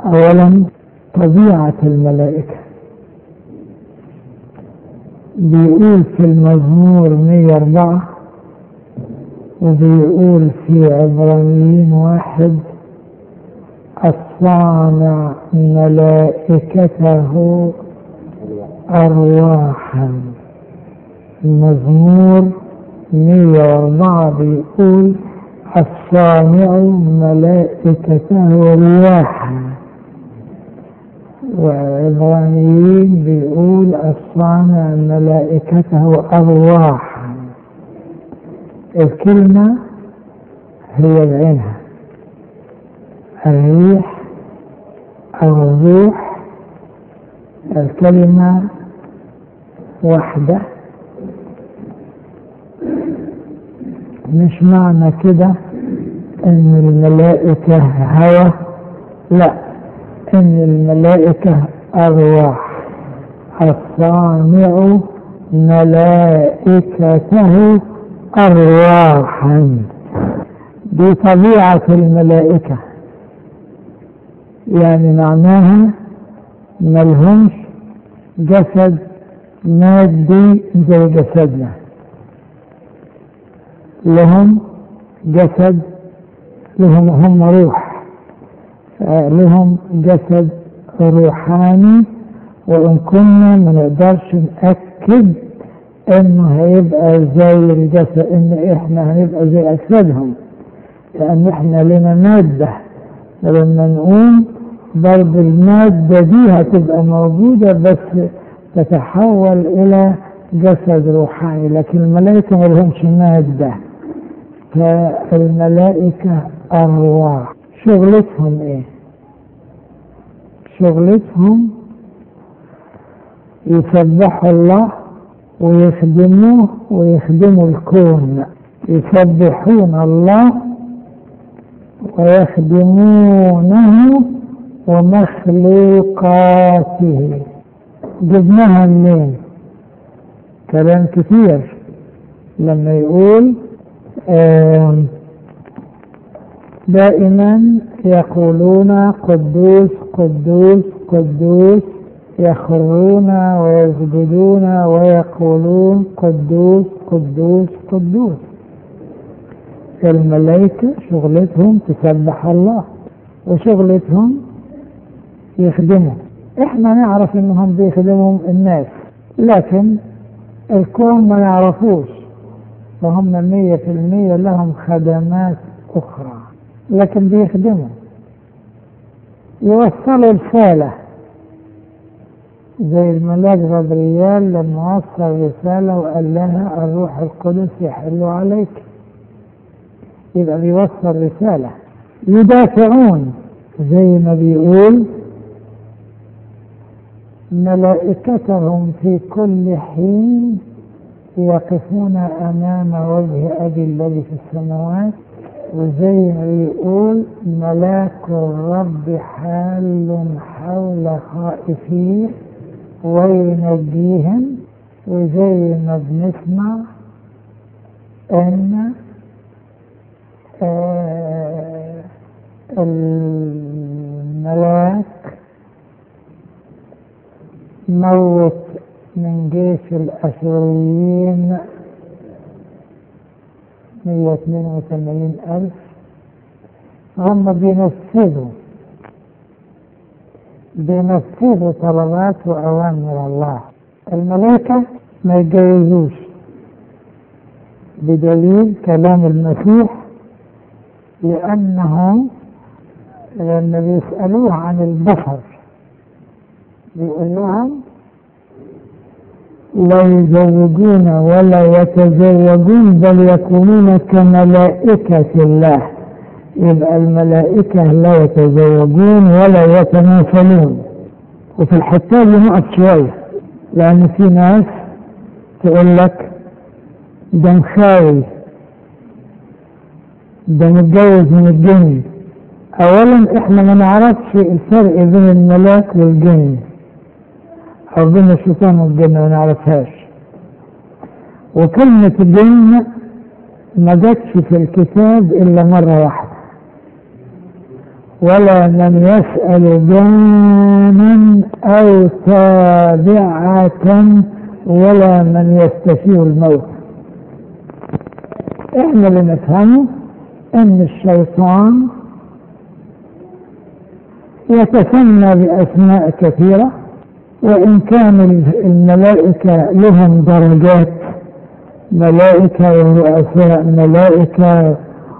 أولا طبيعة الملائكة بيقول في المزمور 104 وبيقول في عبرانيين واحد الصانع ملائكته أرواحا المزمور 104 بيقول الصانع ملائكته رياحا وعبرانيين بيقول الصانع ملائكته أرواحا الكلمة هي بعينها الريح أو الروح الكلمة واحدة مش معنى كده ان الملائكة هوى لا ان الملائكة ارواح الصانع ملائكته ارواحا دي طبيعة الملائكة يعني معناها ملهمش جسد مادي زي جسدنا لهم جسد لهم هم روح لهم جسد روحاني وإن كنا ما نقدرش نأكد إنه هيبقى زي الجسد إن إحنا هنبقى زي أجسادهم لأن إحنا لنا مادة لما نقوم برضه المادة دي هتبقى موجودة بس تتحول إلى جسد روحاني لكن الملائكة ما لهمش مادة فالملائكة أرواح شغلتهم إيه؟ شغلتهم يسبحوا الله ويخدموه ويخدموا الكون يسبحون الله ويخدمونه ومخلوقاته جبناها منين كلام كثير لما يقول دائما يقولون قدوس قدوس قدوس يخرون ويسجدون ويقولون قدوس قدوس قدوس الملائكة شغلتهم تسبح الله وشغلتهم يخدموا احنا نعرف انهم بيخدموا الناس لكن الكون ما يعرفوش فهم مية في المية لهم خدمات أخرى لكن بيخدموا يوصلوا رسالة زي الملاك غبريال لما وصل رسالة وقال لها الروح القدس يحل عليك يبقى بيوصل رسالة يدافعون زي ما بيقول ملائكتهم في كل حين يقفون أمام وجه أبي الذي في السماوات وزي ما بيقول ملاك الرب حال حول خائفيه وينجيهم وزي ما بنسمع أن آه الملاك موت من جيش الأشوريين 182 ألف هم بينفذوا بينفذوا طلبات وأوامر الله الملائكة ما يتجوزوش بدليل كلام المسيح لأنه لما بيسألوه عن البشر بيقول لهم لا يزوجون ولا يتزوجون بل يكونون كملائكة الله يبقى الملائكة لا يتزوجون ولا يتناسلون وفي الحتة دي نقف شوية لأن في ناس تقول لك ده مخاوي ده متجوز من الجن أولا إحنا ما نعرفش الفرق بين الملاك والجن أو بين الشيطان والجن ما نعرفهاش وكلمة جن ما جاتش في الكتاب إلا مرة واحدة ولا من يسأل جانا أو تابعة ولا من يستشير الموت احنا اللي نفهمه ان الشيطان يتسمى بأسماء كثيرة وإن كان الملائكة لهم درجات ملائكة ورؤساء ملائكة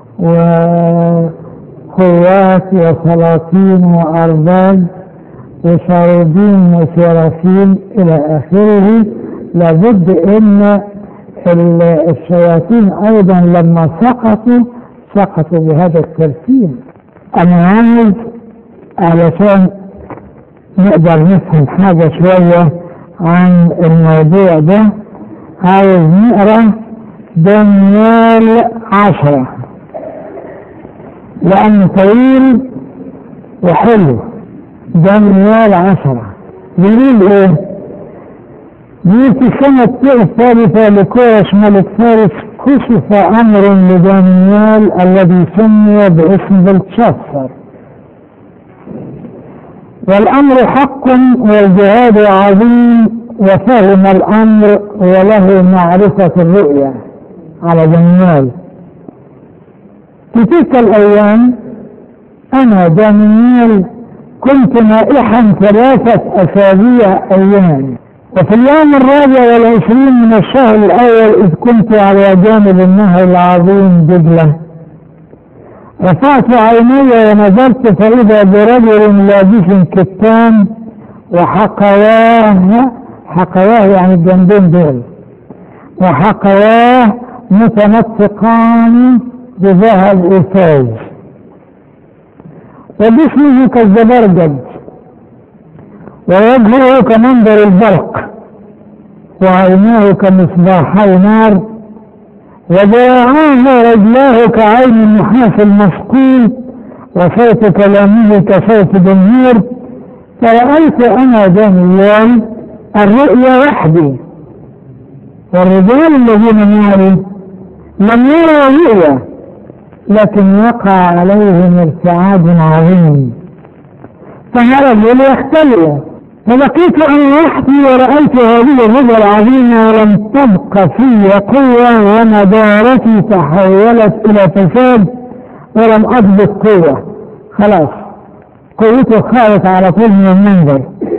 وقوات وسلاطين وأرباب وشاردين وسرافين إلى آخره لابد أن الشياطين أيضا لما سقطوا سقطوا بهذا الترتيب أنا عايز علشان نقدر نفهم حاجة شوية عن الموضوع ده عايز نقرا دانيال عشرة لأنه طويل وحلو دانيال عشرة بيقول ايه؟ بيقول في السنة الثالثة لكوش ملك فارس كشف أمر لدانيال الذي سمي باسم بلتشفر والأمر حق والجهاد عظيم وفهم الأمر وله معرفة الرؤيا على دانيال في تلك الأيام أنا دانيال كنت نائحا ثلاثة أسابيع أيام وفي اليوم الرابع والعشرين من الشهر الأول إذ كنت على جانب النهر العظيم دجلة رفعت عيني ونظرت فإذا برجل لابس كتان وحقواه حقواه يعني الجنبين دول وحقواه متنطقان بذهب إفاز وجسمه كالزبرجد ووجهه كمنظر البرق وعيناه كمصباحي نار وذراعاه رجلاه كعين النحاس المصقول وصوت كلامه كصوت جمهور فرأيت أنا دانيال الرؤيا وحدي والرجال الذين معي لم يروا رؤيا لكن وقع عليهم ارتعاد عظيم فهربوا ليختلوا فلقيت أنا وحدي ورأيت هذه الرؤيا العظيمة ولم تبق في قوة ومدارتي تحولت إلى فساد ولم أضبط قوة خلاص قوته خارت على طول من المنظر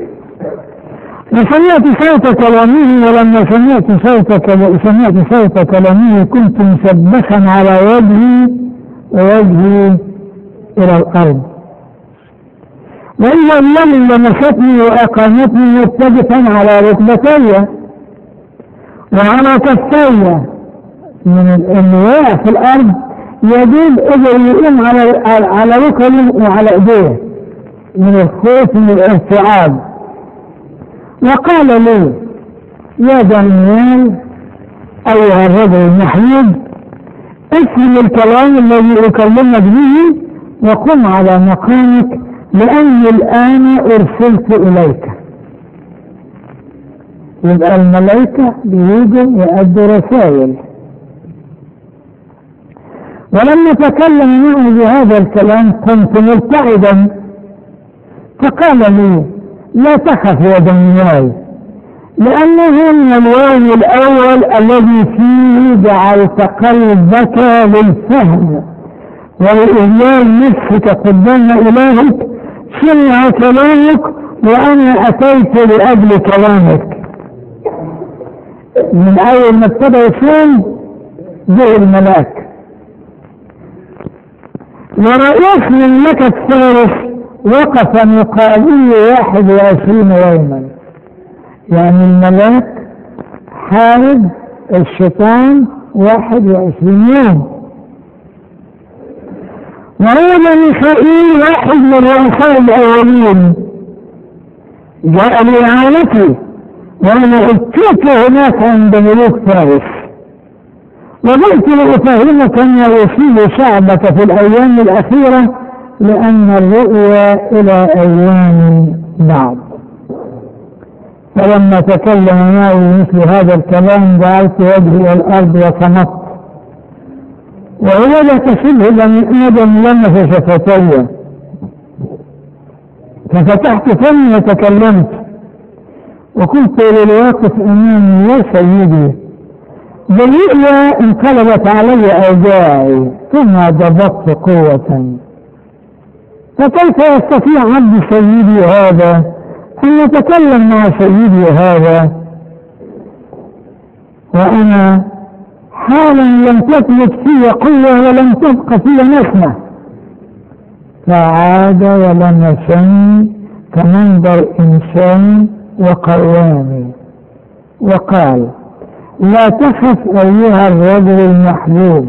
وسمعت صوت كلامه ولما سمعت صوت سمعت صوت كلامه كنت مسبخا على وجهي ووجهي إلى الأرض وإذا الذي لمستني وأقامتني متجفا على ركبتي وعلى كفي من الواقع في الأرض يدين إذا يقوم على على ركبه وعلى إيديه من الخوف من الارتعاب وقال لي يا دانيال أيها الرجل المحمود اسم الكلام الذي أكلمك به وقم على مقامك لأني الآن أرسلت إليك يبقى الملائكة بيجوا يأدوا رسائل ولما تكلم معه بهذا الكلام كنت مبتعدا فقال لي لا تخف يا دانيال لأنه من الوعي الأول الذي فيه جعلت قلبك للفهم ولإذلال نفسك قدام إلهك سمع كلامك وأنا أتيت لأجل كلامك من أول ما ابتدى يصوم جه الملاك ورئيس مملكة فارس وقف مقابل واحد وعشرين يوما يعني الملاك حارب الشيطان واحد وعشرين يوم وهذا ميخائيل واحد من رؤساء الأولين جاء لإعانتي وأنا اتيت هناك عند ملوك فارس وجئت لأفهمك ما يصيب شعبك في الأيام الأخيرة لأن الرؤيا إلى أيام بعد فلما تكلم معي مثل هذا الكلام جعلت وجهي إلى الأرض وصمت وولدك شبه بني آدم لمس شفتي ففتحت فمي وتكلمت وقلت للواقف امامي يا سيدي بالرؤيا انقلبت علي اوجاعي ثم ضبطت قوة فكيف يستطيع عبد سيدي هذا ان يتكلم مع سيدي هذا وانا حالا لم تثبت في قوة ولم تبق في نسمة فعاد ولمسني كمنظر إنسان وقوامي وقال لا تخف أيها الرجل المحبوب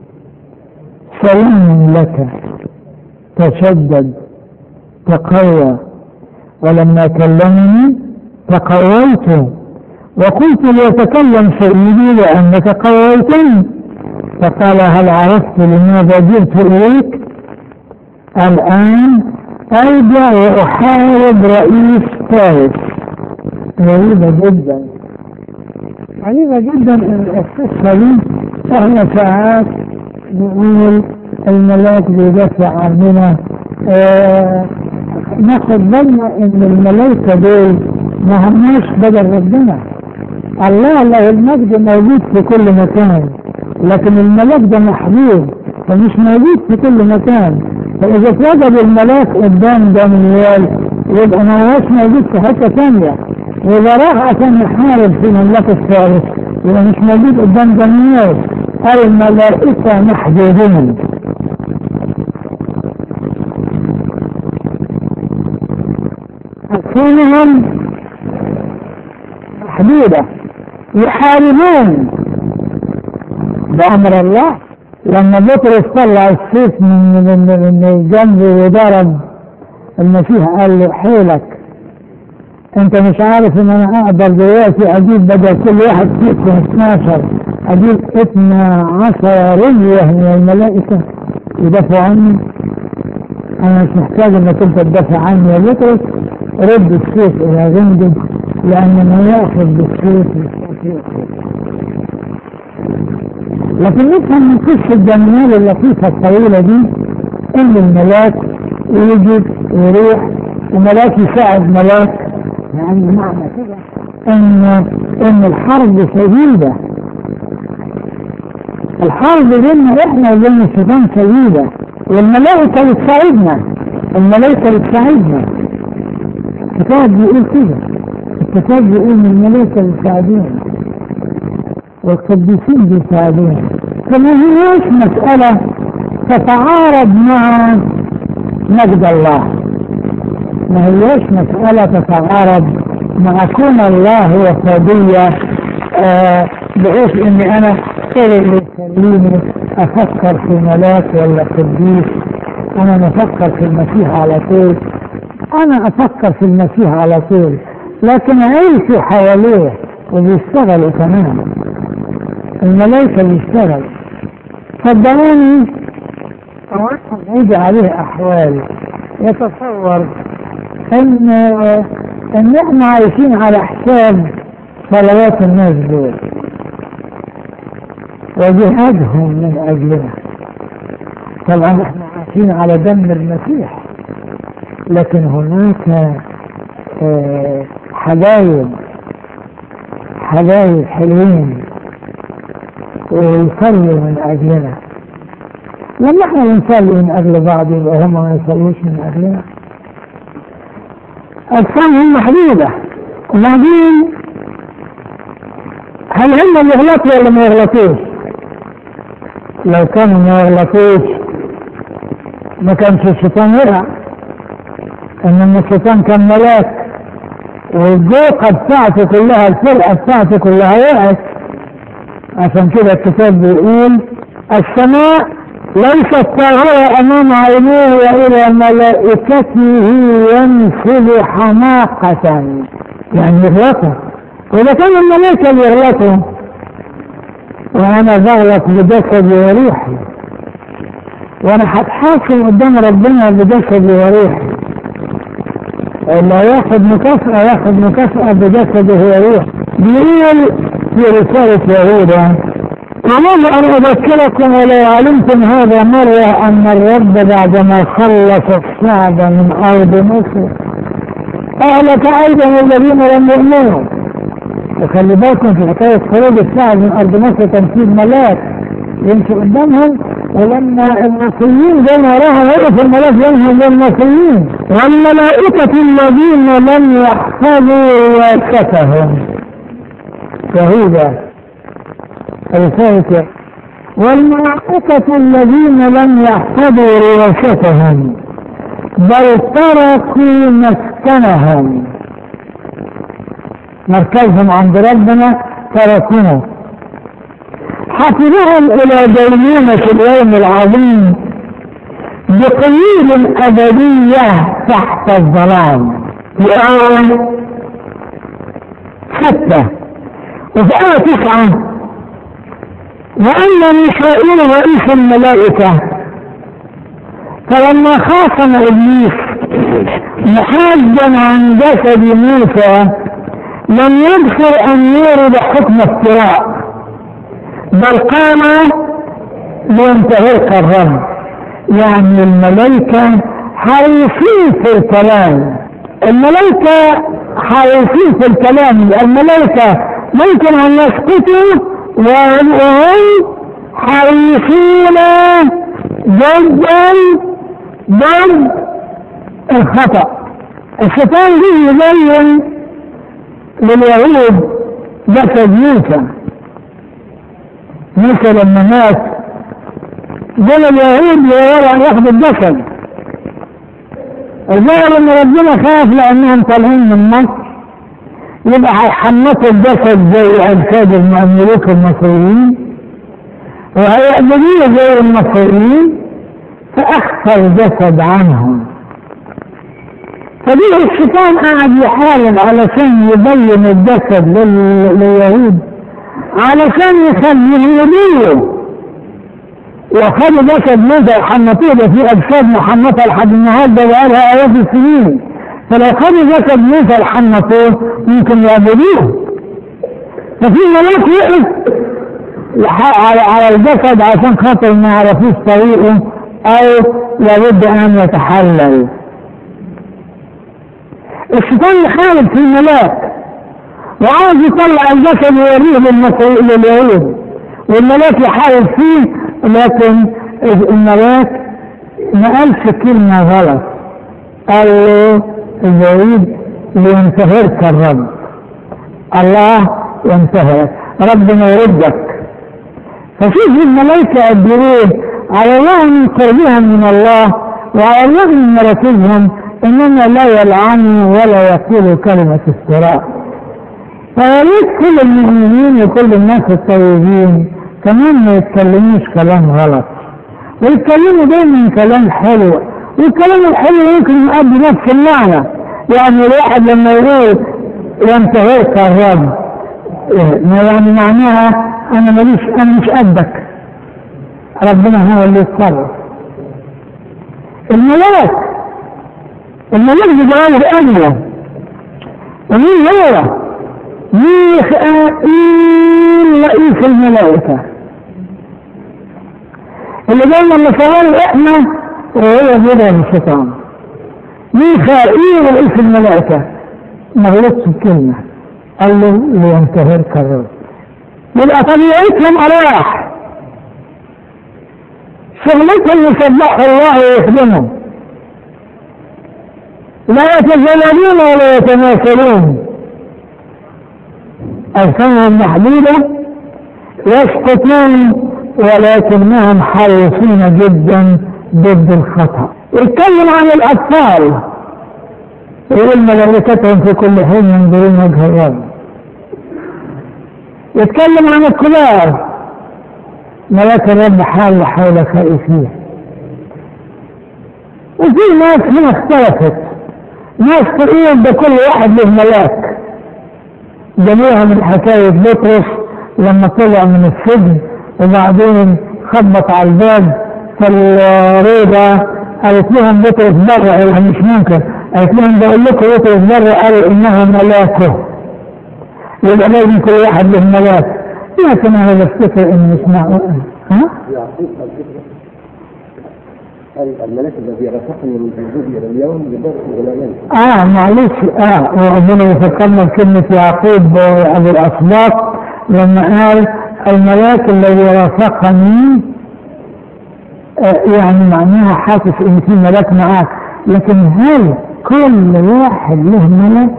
سلام لك تشدد تقوى ولما كلمني تقويت وقلت ليتكلم سيدي لأنك قويتني فقال هل عرفت لماذا جئت إليك الآن أرجع وأحارب رئيس فارس غريبة جدا غريبة جدا القصة دي احنا ساعات نقول الملاك بيدافع عننا اه ناخد بالنا ان الملائكة دول ما هماش بدل ربنا الله له المجد موجود في كل مكان لكن الملاك ده محبوب فمش موجود في كل مكان فإذا اتوجد الملاك قدام دانيال يبقى ما هوش موجود في حتة ثانية وإذا راح عشان يحارب في مملكة فارس يبقى مش موجود قدام دانيال الملائكة محجوبين كونهم محدودة يحاربون بأمر الله لما بطرس طلع السيف من من من الجنب وضرب المسيح قال له حيلك انت مش عارف ان انا اقدر دلوقتي اجيب بدل كل واحد فيكم 12 اجيب 12 رجله من الملائكه يدافعوا عني انا مش محتاج انك انت تدافع عني يا بطرس رد السيف الى غمده لان من ياخذ بالسيف يستطيع لكن نفهم من قصة دانيال اللطيفة الطويلة دي ان الملاك يجي ويروح وملاك يساعد ملاك يعني معنى كده ان ان الحرب شديدة الحرب بيننا احنا وبين الشيطان شديدة والملائكة بتساعدنا الملائكة بتساعدنا الكتاب بيقول كده الكتاب بيقول ان الملائكة بتساعدونا والقديسين بيساعدونا فما هيش مسألة تتعارض مع مجد الله ما هيش مسألة تتعارض مع كون الله هو فضية آه بحيث اني انا كل اللي يخليني افكر في ملاك ولا قديس انا بفكر في المسيح على طول انا افكر في المسيح على طول لكن عيشوا حواليه وبيشتغلوا كمان الملائكة بيشتغل صدقوني واحد يجي عليه احوال يتصور ان ان احنا عايشين على حساب صلوات الناس دول وجهادهم من اجلنا طبعا احنا عايشين على دم المسيح لكن هناك اه حبايب حبايب حلوين ويصلوا من اجلنا لما احنا بنصلي من اجل بعض يبقى هم ما يصلوش من اجلنا اجسامهم محدوده وبعدين هل هم اللي يغلطوا ولا ما يغلطوش؟ لو كانوا ما يغلطوش ما كانش الشيطان وقع انما الشيطان كان ملاك والذوقة بتاعته كلها الفرقة بتاعته كلها وقعت عشان كده الكتاب بيقول السماء ليست طاغية أمام عينيه وإلى ملائكته ينسل حماقة يعني يغلطوا وإذا كان الملائكة اللي يغلطوا وأنا بغلط بجسدي وروحي وأنا هتحاكم قدام ربنا بجسدي وروحي اللي ياخد مكافأة ياخد مكافأة بجسده وروحه بيقول في رسالة يهودا أمام أن أذكركم ولو علمتم هذا مرة أن الرب بعدما خلص الشعب من أرض مصر أهلك أيضا الذين لم يؤمنوا وخلي بالكم في حكاية خروج الشعب من أرض مصر تنفيذ ملاك يمشي قدامهم ولما المصريين زي ما راحوا وقف الملاك بينهم والمصريين والملائكة الذين لم يحفظوا رواستهم شهيدا رسالة والملائكة الذين لم يحفظوا رواستهم بل تركوا مسكنهم مركزهم عند ربنا تركوه حفظهم الى دينونة اليوم العظيم بقيود ابدية تحت الظلام في آية ستة وفي آية تسعة وأن ميخائيل رئيس الملائكة فلما خاصم ابليس محاجا عن جسد موسى لم يغفر ان يورد حكم افتراء بل قام لينتهك الرب يعني الملائكة حريصين في الكلام الملائكة حريصين في الكلام الملائكة ممكن ان يسكتوا وهم حريصين جدا ضد الخطأ الشيطان جه يبين لليهود جسد موسى موسى لما مات قال اليهود يرى ان ياخذوا الجسد الظاهر ان ربنا خاف لانهم طالعين من مصر يبقى هيحنطوا الجسد زي اجساد الملوك المصريين وهيعبدوه زي المصريين فأخفى الجسد عنهم فدي الشيطان قاعد يحارب علشان يبين الجسد لليهود علشان يخليه يبيه وخدوا جسد موسى وحنطوه ده في اجساد محنطه لحد النهارده بقالها الاف السنين فلو خدوا جسد موسى وحنطوه ممكن يعبدوه ففي ملاك وقف على على الجسد عشان خاطر ما يعرفوش طريقه او لابد ان يتحلل الشيطان يحارب في الملاك وعاوز يطلع الجسد ويوريه لليهود والملاك يحارب فيه لكن الملاك ما قالش كلمة غلط قال له اليهود لينتهرك الرب الله ينتهرك ربنا يردك فشوف الملائكة قد ايه على الرغم من قربهم من الله وعلى الرغم من مراكزهم انما لا يلعنوا ولا يقولوا كلمة افتراء فياريت كل المؤمنين وكل الناس الطيبين كمان ما يتكلموش كلام غلط ويتكلموا دايما كلام حلو والكلام الحلو يمكن يؤدي نفس المعنى يعني الواحد لما يقول ينتهيك الرب يعني معناها انا ماليش انا مش قدك ربنا هو اللي يتصرف الملاك الملاك بجوانب أنوى ومين هو ميخائيل رئيس الملائكة اللي دايما نصور احنا وهو بيدعم الشيطان ميخائيل رئيس الملائكة ما غلطش بكلمة قال له لينتهرك الرب يبقى طبيعتهم أرواح شغلتهم يسبحوا الله ويخدمهم لا يتزللون ولا يتماثلون أجسامهم محدودة يسقطون ولكنهم حريصين جدا ضد الخطأ يتكلم عن الأطفال يقول ملائكتهم في كل حين ينظرون وجه الرب يتكلم عن الكبار ملاك الرب حال حول خائفين وفي ناس هنا اختلفت ناس تقول ده كل واحد له ملاك جميعها من حكاية بطرس لما طلع من السجن وبعدين خبط على الباب فالريبة قالت لهم بطرس بره مش ممكن قالت لهم بقول لكم بطرس بره قالوا انه ملاكه يبقى لازم كل واحد له ملاك لكن انا بفتكر ان مش معقول ها؟ هل الملاك الذي رافقني من الوجود الى اليوم بدرس غلامين اه معلش اه وربنا يفكرنا بكلمة يعقوب آه، ابو الاسباط لما قال الملاك الذي رافقني آه يعني معناها حاسس ان في ملاك معاه لكن هل كل واحد له ملك؟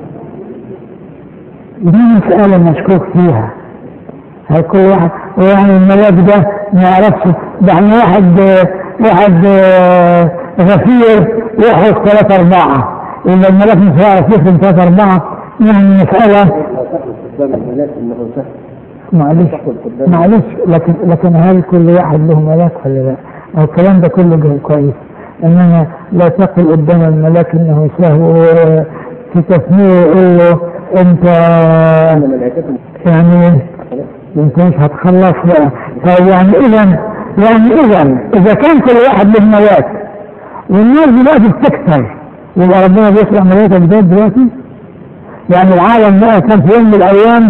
دي مسألة مشكوك فيها هل كل واحد ويعني الملاك ده ما يعرفش يعني واحد آه، واحد آه، غفير يحرس ثلاثة أربعة إذا الملاك مش هيعرف يخدم ثلاثة أربعة يعني مسألة لا تخلص قدام الملاك انه سهل معلش تخلص قدام معلش لكن لكن هل كل واحد له ملاك ولا لا؟ أو الكلام ده كله جاي كويس انما لا تقل قدام الملاك انه سهو في تسميه يقول له انت ان ملائكته يعني انت مش هتخلص بقى طيب يعني اذا يعني اذا اذا كان كل واحد له ملاك والناس دلوقتي بتكثر يبقى ربنا بيخلق ملائكه جداد دلوقتي يعني العالم بقى كان في يوم من الايام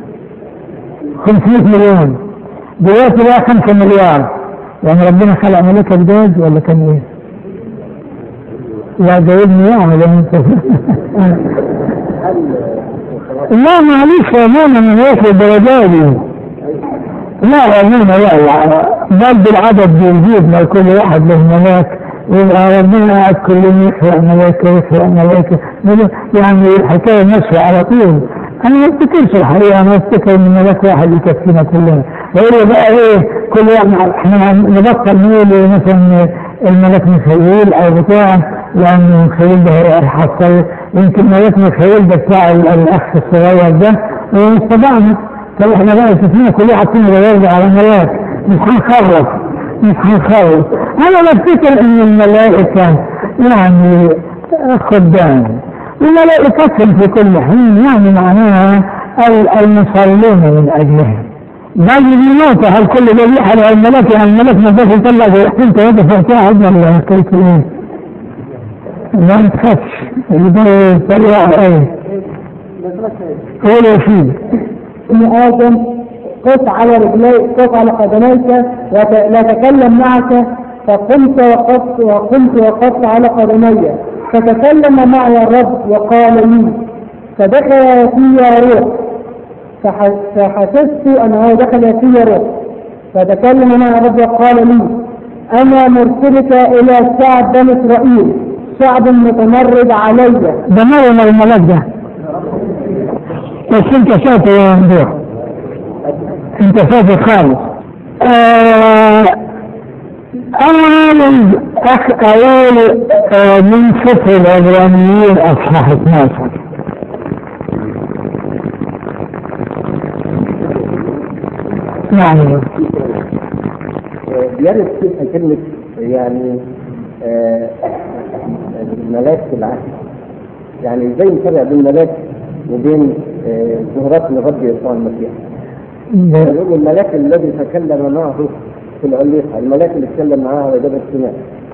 500 مليون دلوقتي بقى 5 مليار يعني ربنا خلق ملائكه جداد ولا كان ايه؟ لا جايبني يعمل انت لا معلش يا ماما من وصل الدرجات دي لا يا ماما لا لا برضه العدد بيزيد ما كل واحد له ملاك يبقى ربنا قاعد كل يوم يخلق ملائكة يخلق ملائكة يعني الحكاية ماشية على طول أنا ما افتكرش الحقيقة أنا افتكر إن ملاك واحد يكفينا كلنا وهي بقى إيه كل واحد إحنا نبطل نقول مثلا الملك ميخائيل أو بتاع لأن ميخائيل ده هيحصل يمكن ملك ميخائيل ده بتاع ال- الأخ الصغير ده ومش تبعنا طب احنا بقى شفنا كل واحد فينا بيرجع على ملاك مش هنخلص مش هنخلص أنا بفتكر إن الملائكة يعني خدام الملائكة في كل حين يعني معناها ال- المصلون من أجلهم بل الموت هل كل ده يحرق الملك يعني الملك ما بس يطلع زي حين ثلاثة فوقها عدنا كيف ايه ما تخافش اللي ده يطلع ايه قول يا سيدي ابن آدم قف على رجليك قف على قدميك وت- لا أتكلم معك فقمت وقفت وقمت وقفت على قدمي فتكلم معي الرب وقال لي فدخل في روح فح- فحسست أنه دخل في روح فتكلم معي الرب وقال لي أنا مرسلك إلى شعب بني إسرائيل شعب متمرد علي ده مريم الملاك ده بس انت شاطر يا ممدوح انت شاطر خالص آه انا عاوز اخ اقول آه من سفر العبرانيين اصحاح 12 يعني بيرد فيها كلمة يعني آه، الملاك في العهد يعني ازاي نفرق بين الملاك وبين آه، ظهورات الرب يسوع المسيح يقول الملاك الذي تكلم معه في العليقة الملاك اللي اتكلم معاه على جبل سيناء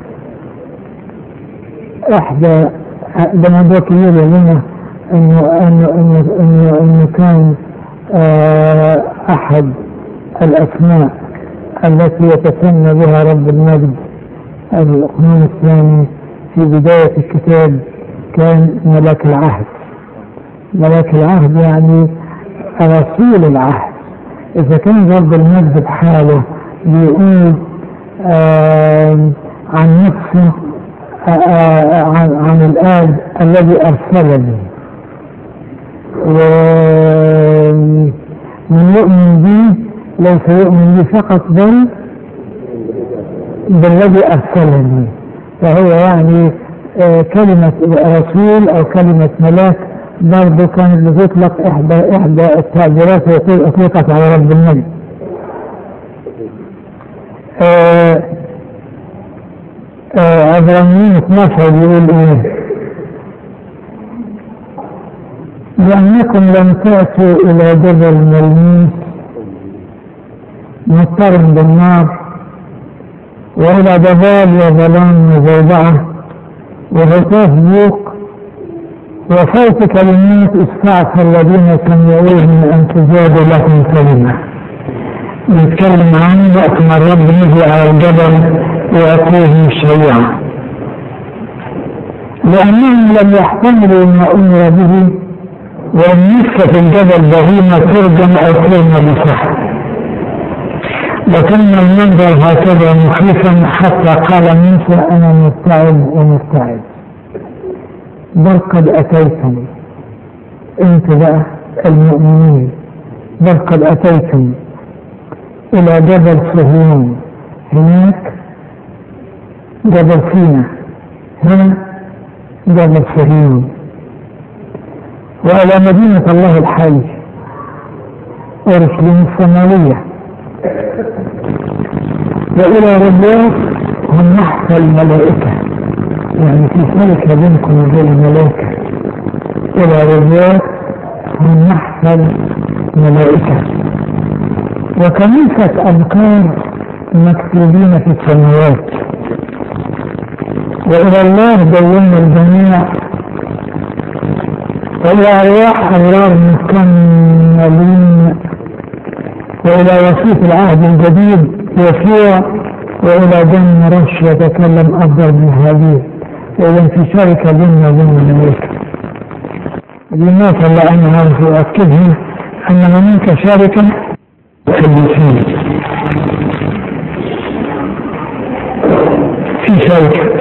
احدى ده موضوع كبير لنا انه انه انه انه, إنه كان آه احد الاسماء التي يتسمى بها رب المجد القانون الثاني في بداية الكتاب كان ملاك العهد ملاك العهد يعني رسول العهد إذا كان رب المجد بحاله بيقول آه عن نفسه آه، آه، عن, عن الآب الذي أرسلني ومن يؤمن بي ليس يؤمن بي فقط بل بالذي أرسلني فهو يعني آه، كلمة رسول أو كلمة ملاك برضه كانت بتطلق إحدى إحدى التعبيرات التي أطلقت على رب المجد. آه آه عبرانيين 12 بيقول ايه لأنكم لم تأتوا إلى جبل ملموس مضطرم بالنار وإلى جبال وظلام مزوبعة وهتاف بوق وصوت كلمات استعصى الذين سمعوه من أن تزاد لهم كلمة نتكلم عن وقت ما الرب نزل على الجبل يعطيه شيئا لأنهم لم يحتملوا ما أمر به وإن نسك في الجبل بهيمة ترجم أو ترمى بسحر لكن المنظر هكذا مخيفا حتى قال موسى أنا مبتعد ومبتعد بل قد أتيتم أنت بقى المؤمنين بل قد أتيتم إلى جبل صهيون هناك جبل سينا هنا جبل صهيون وإلى مدينة الله الحي أورشليم السماوية وإلى ربوات هم نحو الملائكة يعني في شركة بينكم وبين الملائكة إلى ربوات هم نحو الملائكة وكنيسة أذكار مكتوبين في السماوات وإلى الله دولنا الجميع وإلى أرواح أبرار مكملين وإلى وسيط العهد الجديد يسوع وإلى دم رش يتكلم أفضل من هذه وإذا في شركة بيننا وبين الملائكة النقطة اللي أنا عاوز أؤكدها أن هناك شركة في الإنسان في شركة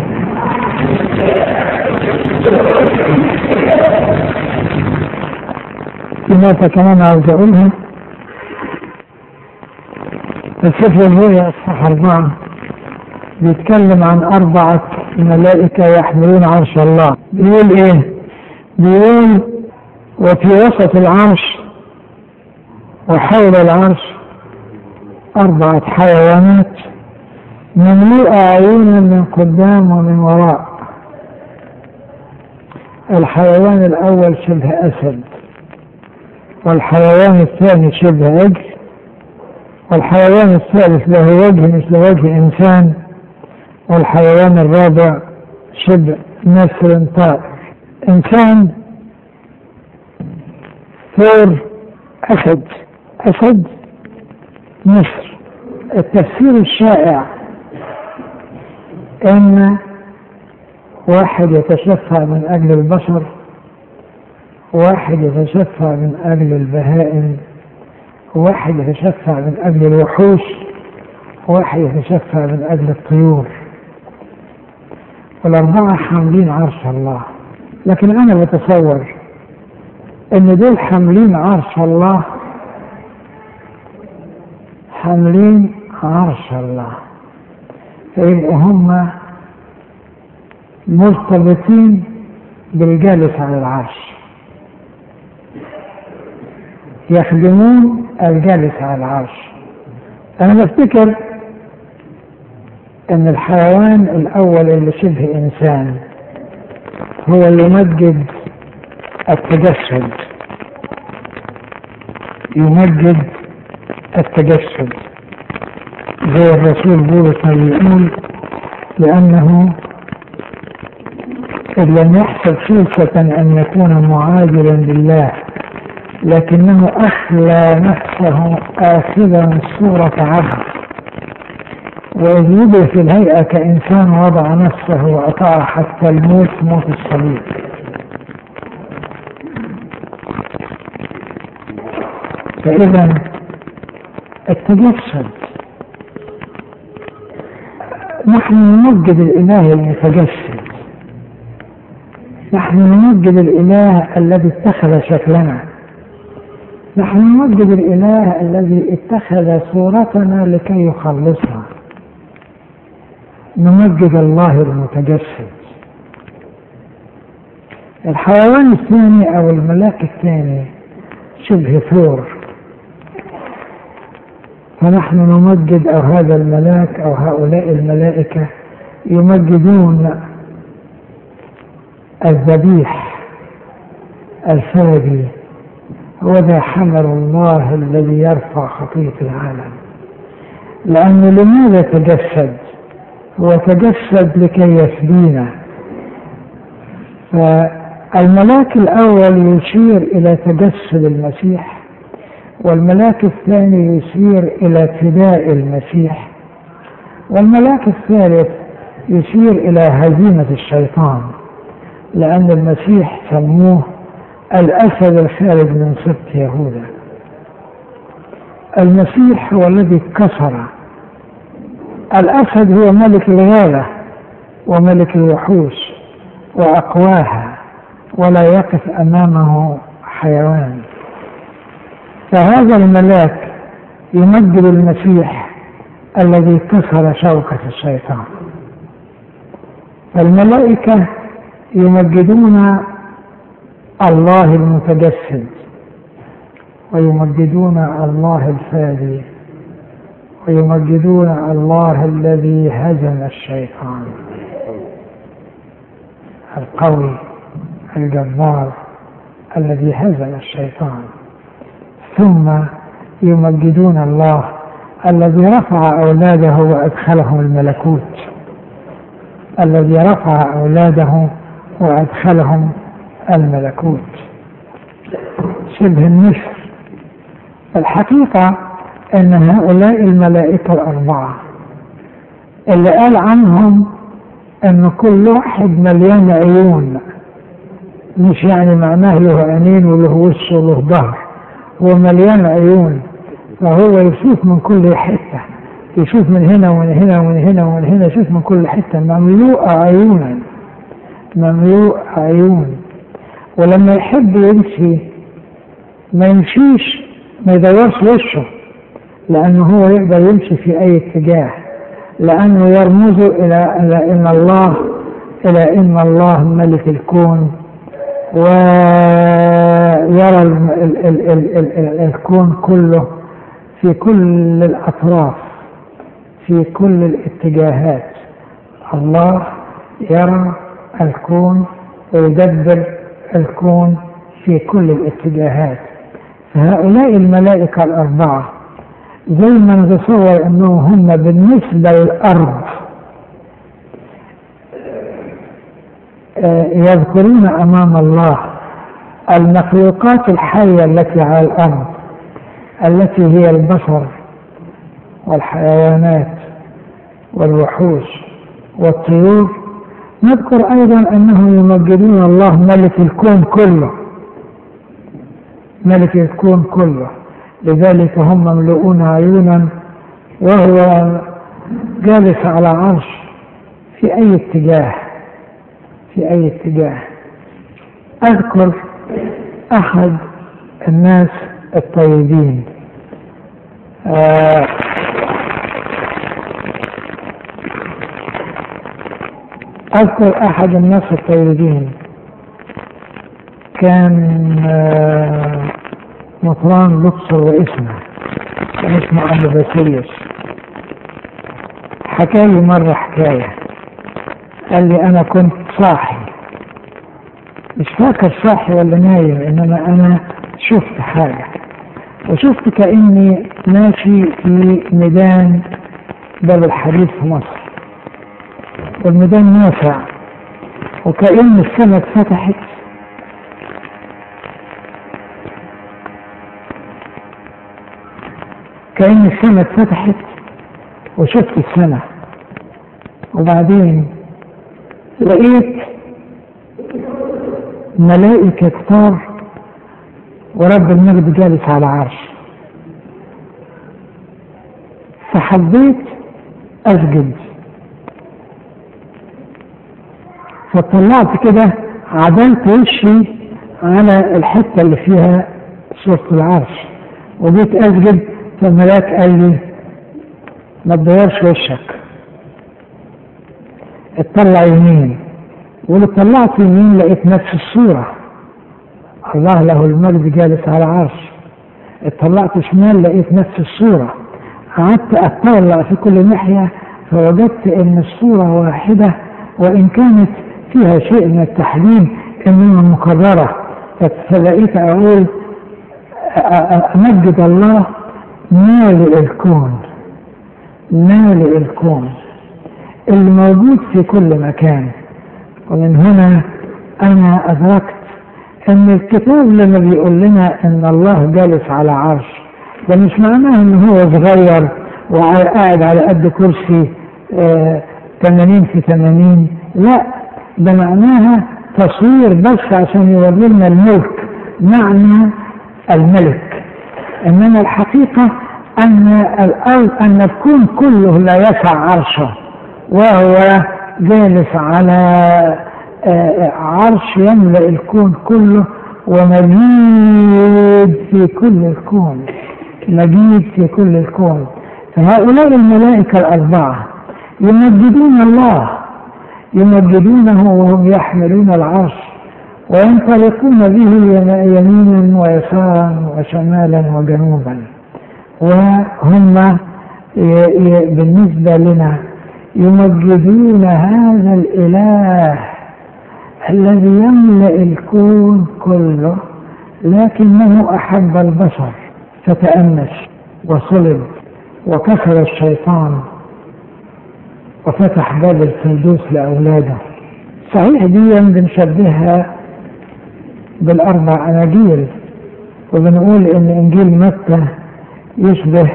في نقطة كمان عاوز أقولها السفر الرؤيا اصحاح أربعة بيتكلم عن أربعة ملائكة يحملون عرش الله بيقول إيه؟ بيقول وفي وسط العرش وحول العرش أربعة حيوانات مملوءة عيونا من قدام ومن وراء الحيوان الأول شبه أسد والحيوان الثاني شبه عجل والحيوان الثالث له وجه مثل وجه إنسان والحيوان الرابع شبه نسر طائر إنسان ثور أسد أسد نسر التفسير الشائع ان واحد يتشفع من اجل البشر واحد يتشفع من اجل البهائم واحد يتشفع من اجل الوحوش واحد يتشفع من اجل الطيور والاربعه حاملين عرش الله لكن انا بتصور ان دول حاملين عرش الله حاملين عرش الله فيبقوا هم مرتبطين بالجالس على العرش يخدمون الجالس على العرش انا بفتكر ان الحيوان الاول اللي شبه انسان هو اللي يمجد التجسد يمجد التجسد زي الرسول بولس ما بيقول لأنه إذ لم يحسب خلفة أن يكون معادلا لله لكنه أخلى نفسه آخذا صورة عبد وإذ وضع في الهيئة كإنسان وضع نفسه وأطاع حتى الموت موت الصليب فإذا التجسد نحن نمجد الإله المتجسد نحن نمجد الإله الذي اتخذ شكلنا نحن نمجد الإله الذي اتخذ صورتنا لكي يخلصنا نمجد الله المتجسد الحيوان الثاني أو الملاك الثاني شبه ثور فنحن نمجد أو هذا الملاك أو هؤلاء الملائكة يمجدون الذبيح الفادي وذا حمل الله الذي يرفع خطية العالم لأنه لماذا تجسد هو تجسد لكي يفدينا فالملاك الأول يشير إلى تجسد المسيح والملاك الثاني يشير إلى فداء المسيح والملاك الثالث يشير إلى هزيمة الشيطان لأن المسيح سموه الأسد الخارج من سبط يهوذا المسيح هو الذي كسر الأسد هو ملك الغابة وملك الوحوش وأقواها ولا يقف أمامه حيوان فهذا الملاك يمجد المسيح الذي كسر شوكة الشيطان فالملائكة يمجدون الله المتجسد ويمجدون الله الفادي ويمجدون الله الذي هزم الشيطان القوي الجبار الذي هزم الشيطان ثم يمجدون الله الذي رفع أولاده وأدخلهم الملكوت الذي رفع أولاده وأدخلهم الملكوت شبه النسر الحقيقة أن هؤلاء الملائكة الأربعة اللي قال عنهم أن كل واحد مليان عيون مش يعني معناه له عينين وله وش وله ظهر هو مليان عيون فهو يشوف من كل حتة يشوف من هنا ومن هنا ومن هنا ومن هنا يشوف من كل حتة مملوء عيونا مملوء عيون ولما يحب يمشي ما يمشيش ما يدورش وشه لأنه هو يقدر يمشي في أي اتجاه لأنه يرمز إلى إلى إن الله إلى إن الله ملك الكون ويرى ال ال ال ال ال ال الكون كله في كل الأطراف في كل الاتجاهات الله يرى الكون ويدبر الكون في كل الاتجاهات فهؤلاء الملائكة الأربعة زي ما نتصور أنهم هم بالنسبة للأرض يذكرون أمام الله المخلوقات الحية التي على الأرض التي هي البشر والحيوانات والوحوش والطيور نذكر أيضا أنهم يمجدون الله ملك الكون كله ملك الكون كله لذلك هم مملؤون عيونا وهو جالس على عرش في أي اتجاه في أي اتجاه أذكر أحد الناس الطيبين آه أذكر أحد الناس الطيبين كان آه مطران لطفر واسمه كان اسمه أبو باسيليوس حكى لي مرة حكاية قال لي أنا كنت صاحي مش فاكر صاحي ولا نايم إنما أنا شفت حاجة وشفت كأني ماشي في ميدان باب الحديد في مصر والميدان واسع وكأن السماء اتفتحت كأن السماء اتفتحت وشفت السماء وبعدين لقيت ملائكة كتار ورب المجد جالس على عرش فحبيت أسجد فطلعت كده عدلت وشي على الحتة اللي فيها صورة العرش وجيت أسجد فالملاك قال لي ما تدورش وشك اطلع يمين ولو طلعت يمين لقيت نفس الصورة الله له المجد جالس على عرش اطلعت شمال لقيت نفس الصورة قعدت اطلع في كل ناحية فوجدت ان الصورة واحدة وان كانت فيها شيء من التحليل انما مكررة فلقيت اقول امجد الله مالئ الكون مالئ الكون اللي موجود في كل مكان ومن هنا انا ادركت ان الكتاب لما بيقول لنا ان الله جالس على عرش ده مش معناه ان هو صغير وقاعد على قد كرسي آه 80 في 80 لا ده معناها تصوير بس عشان يوري لنا الملك معنى الملك انما الحقيقه ان الارض ان الكون كله لا يسع عرشه وهو جالس على عرش يملا الكون كله ومجيد في كل الكون مجيد في كل الكون فهؤلاء الملائكه الاربعه يمجدون الله يمجدونه وهم يحملون العرش وينطلقون به يمينا ويسارا وشمالا وجنوبا وهم بالنسبة لنا يمجدون هذا الإله الذي يملأ الكون كله لكنه أحب البشر فتأنس وصلب وكسر الشيطان وفتح باب الفردوس لأولاده صحيح دي بنشبهها بالأربع أناجيل وبنقول إن إنجيل متى يشبه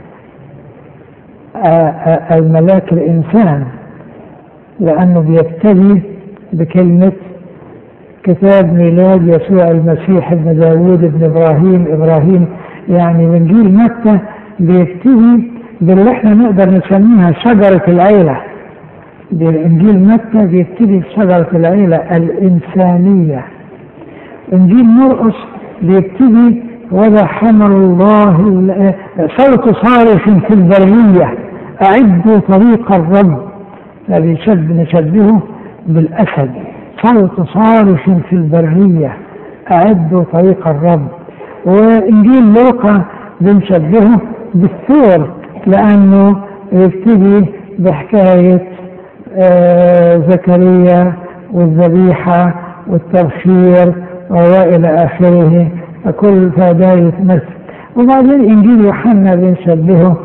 الملاك الإنسان لأنه بيبتدي بكلمة كتاب ميلاد يسوع المسيح ابن داوود ابن إبراهيم إبراهيم يعني من جيل متى بيبتدي باللي احنا نقدر نسميها شجرة العيلة بإنجيل متى بيبتدي بشجرة العيلة الإنسانية إنجيل مرقس بيبتدي وذا حمل الله صوت صارخ في البرية أعدوا طريق الرب بيشبه نشبهه بالأسد صوت صارخ في البرية أعدوا طريق الرب وإنجيل لوقا بنشبهه بالثور لأنه يبتدي بحكاية آه زكريا والذبيحة والتبشير وإلى آخره كل فداية مثل وبعدين إنجيل يوحنا بنشبهه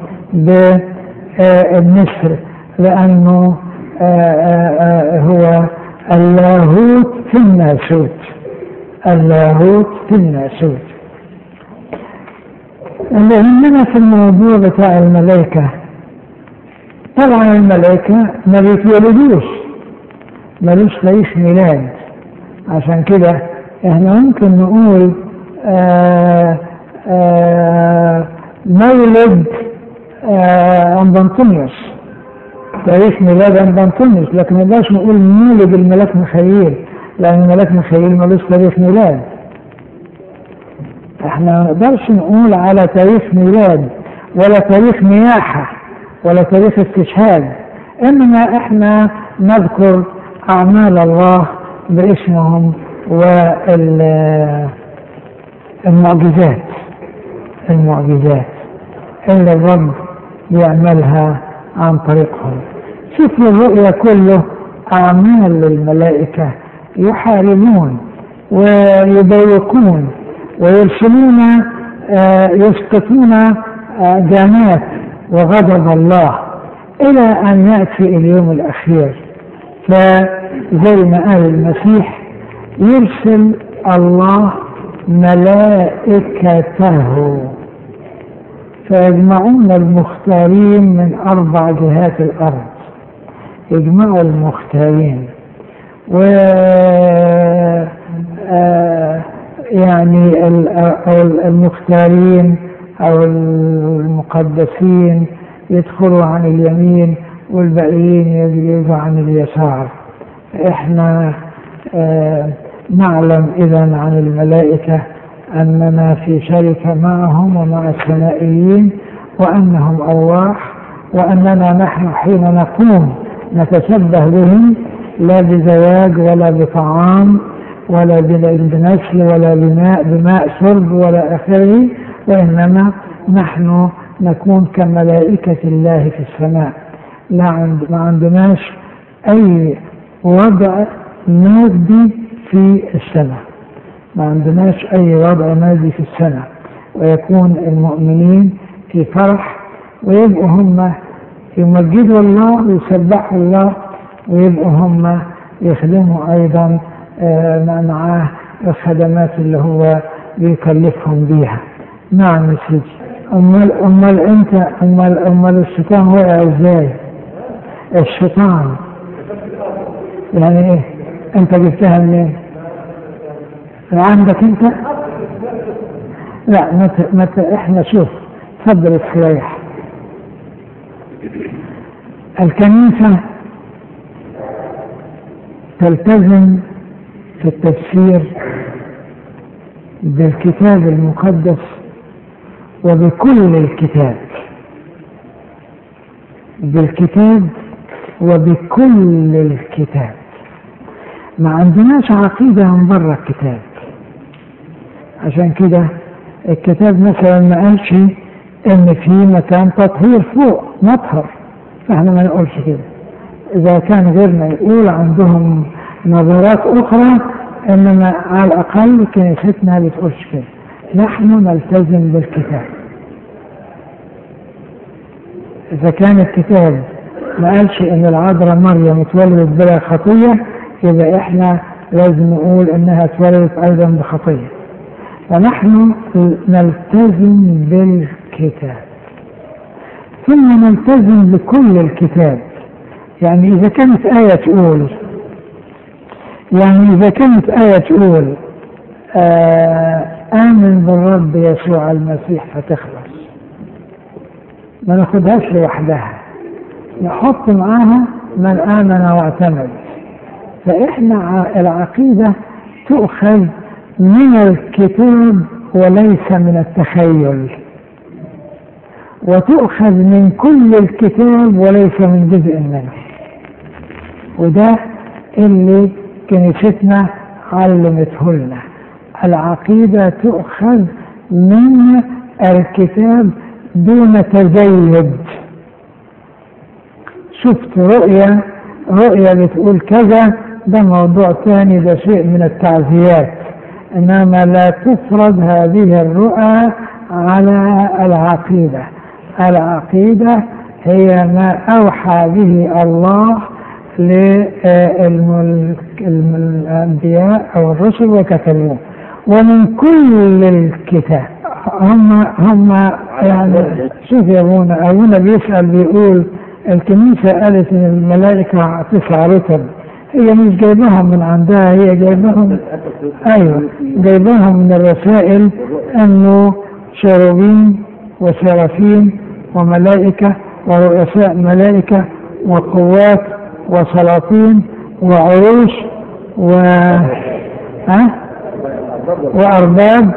بالنسر لأنه آآ آآ هو اللاهوت في الناسوت اللاهوت في الناسوت اللي يهمنا في الموضوع بتاع الملائكة طبعا الملائكة ما بيتولدوش ملوش تاريخ ميلاد عشان كده احنا ممكن نقول آآ آآ مولد أنبنطونيوس تاريخ ميلاد أنبنطونيوس لكن ما نقدرش نقول مولد الملاك ميخائيل لأن الملاك ميخائيل ملوش تاريخ ميلاد احنا ما نقدرش نقول على تاريخ ميلاد ولا تاريخ نياحة ولا تاريخ استشهاد انما احنا نذكر اعمال الله باسمهم والمعجزات المعجزات اللي الرب يعملها عن طريقهم سفر الرؤيا كله اعمال للملائكه يحاربون ويبوقون ويرسلون يسقطون جامات وغضب الله إلى أن يأتي اليوم الأخير فزي ما قال المسيح يرسل الله ملائكته فيجمعون المختارين من أربع جهات الأرض يجمعوا المختارين و يعني المختارين او المقدسين يدخلوا عن اليمين والباقيين يجوا عن اليسار احنا آه نعلم اذا عن الملائكه اننا في شركه معهم ومع السمائيين وانهم ارواح واننا نحن حين نقوم نتشبه بهم لا بزواج ولا بطعام ولا بنسل ولا بماء بماء شرب ولا اخره وانما نحن نكون كملائكة الله في السماء لا عند ما عندناش اي وضع مادي في السماء ما عندناش اي وضع مادي في السماء ويكون المؤمنين في فرح ويبقوا هم يمجدوا الله ويسبحوا الله ويبقوا هم يخدموا ايضا معاه الخدمات اللي هو بيكلفهم بيها نعم يا سيدي امال امال انت امال امال الشيطان وقع ازاي الشيطان يعني ايه انت جبتها منين من عندك انت لا مت مت احنا شوف تفضل استريح الكنيسة تلتزم في التفسير بالكتاب المقدس وبكل الكتاب بالكتاب وبكل الكتاب ما عندناش عقيدة من بره الكتاب عشان كده الكتاب مثلا ما قالش ان في مكان تطهير فوق مطهر فاحنا ما نقولش كده اذا كان غيرنا يقول عندهم نظرات اخرى انما على الاقل كنيستنا ما بتقولش كده نحن نلتزم بالكتاب اذا كان الكتاب ما قالش ان العذراء مريم اتولدت بلا خطيه يبقى احنا لازم نقول انها اتولدت ايضا بخطيه فنحن نلتزم بالكتاب ثم نلتزم بكل الكتاب يعني إذا كانت آية تقول يعني إذا كانت آية تقول آه آمن بالرب يسوع المسيح فتخلص ما ناخدهاش لوحدها نحط معاها من آمن واعتمد فإحنا العقيدة تؤخذ من الكتاب وليس من التخيل وتؤخذ من كل الكتاب وليس من جزء منه وده اللي كنيستنا علمته لنا العقيدة تؤخذ من الكتاب دون تزيد شفت رؤية رؤية بتقول كذا ده موضوع ثاني ده شيء من التعزيات انما لا تفرض هذه الرؤى على العقيده العقيده هي ما اوحى به الله للانبياء او الرسل وكتبوه ومن كل الكتاب هم هم يعني شوف يا ابونا ابونا بيسال بيقول الكنيسه قالت ان الملائكه تسع رتب هي مش جايباهم من عندها هي جايباهم ايوه جايباهم من الرسائل انه شاروبين وسرافين وملائكه ورؤساء ملائكه وقوات وسلاطين وعروش و ها وارباب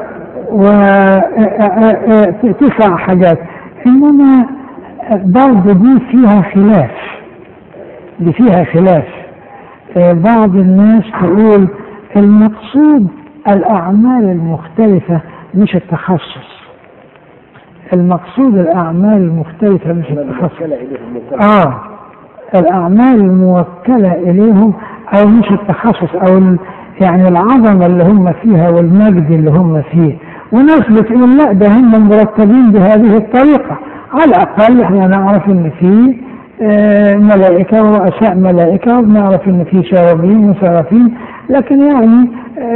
وتسع حاجات انما برضه دي فيها خلاف دي فيها خلاف بعض الناس تقول المقصود الأعمال المختلفة مش التخصص المقصود الأعمال المختلفة مش التخصص آه الأعمال الموكلة إليهم أو مش التخصص أو يعني العظمة اللي هم فيها والمجد اللي هم فيه وناس بتقول لا ده هم مرتبين بهذه الطريقة على الأقل احنا نعرف إن في ملائكة ورؤساء ملائكة وبنعرف ان في شياطين وسرافين لكن يعني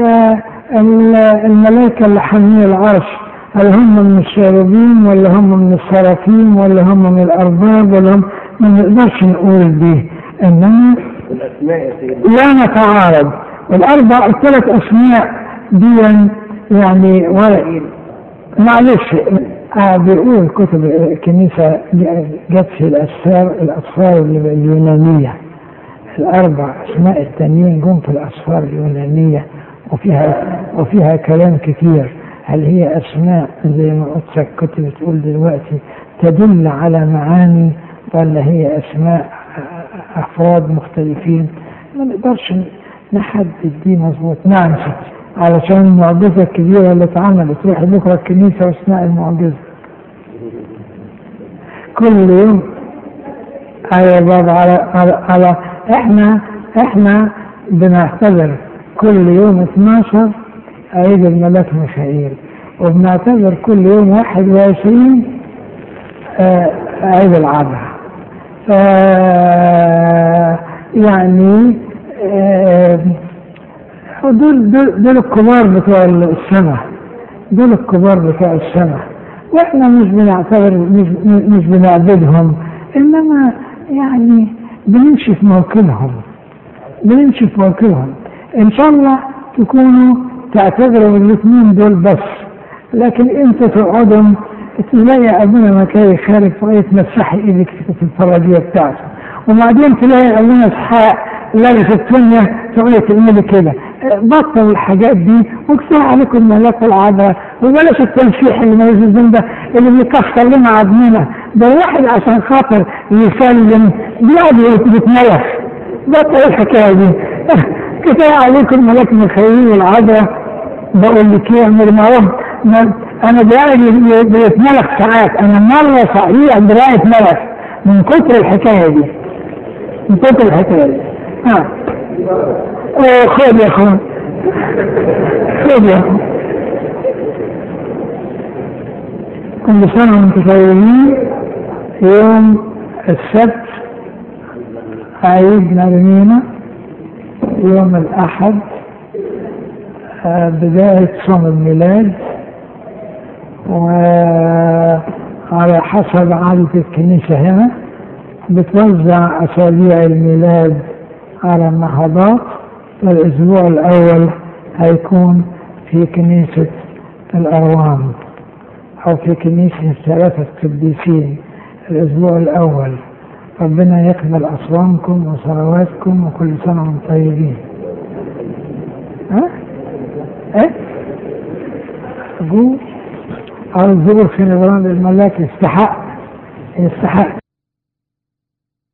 الملائكة اللي حاملين العرش هل هم من الشياطين ولا هم من السرافين ولا هم من الأرباب ولا هم ما نقدرش نقول به إنما لا نتعارض الأربع الثلاث أسماء دي يعني معلش آه بيقول كتب الكنيسة جت في الأسفار الأسفار اليونانية الأربع أسماء التانيين جم في الأسفار اليونانية وفيها وفيها كلام كتير هل هي أسماء زي ما قلت كنت بتقول دلوقتي تدل على معاني ولا هي أسماء أفراد مختلفين ما نقدرش نحدد دي مظبوط نعم ست علشان المعجزة الكبيرة اللي اتعملت تروح بكرة الكنيسة واثناء المعجزة كل يوم أيوة بابا على, على, على احنا احنا بنعتبر كل يوم 12 عيد الملاك ميخائيل وبنعتبر كل يوم 21 آه عيد العذراء ف يعني آه دول دول, دول الكبار بتوع السماء دول الكبار بتوع السماء واحنا مش بنعتبر مش, مش بنعبدهم انما يعني بنمشي في موكلهم بنمشي في موكلهم ان شاء الله تكونوا تعتبروا الاثنين دول بس لكن انت تقعدوا تلاقي ابونا مكاي خارج طريقة مسحي ايدك في الفرادية بتاعته وبعدين تلاقي ابونا اسحاق لابس الدنيا تقول تعملي كده بطلوا الحاجات دي وكفايه عليكم الملاك العذراء وبلاش التمسيح اللي ما يزيدون ده اللي بيكسر لنا عظمنا ده الواحد عشان خاطر يسلم بيقعد يتملخ بطل الحكايه دي كفايه عليكم ملاك ميخائيل والعذراء بقول لك ايه اعمل معروف انا بقعد بيتملخ ساعات انا مره صحيح دراعي اتملخ من كتر الحكايه دي من كتر الحكايه دي ها آه خذ يا اخوان خذ يا اخوان كل سنة وانتم طيبين يوم السبت عيد مرمينا يوم الأحد آه بداية صوم الميلاد وعلى حسب عادة الكنيسة هنا بتوزع أسابيع الميلاد على النهضات والأسبوع الأول هيكون في كنيسة الأروام أو في كنيسة الثلاثة القديسين الأسبوع الأول ربنا يقبل أصوامكم وصلواتكم وكل سنة وانتم طيبين ها؟ ايه؟ قول أو الزبر في نظام الملاك يستحق يستحق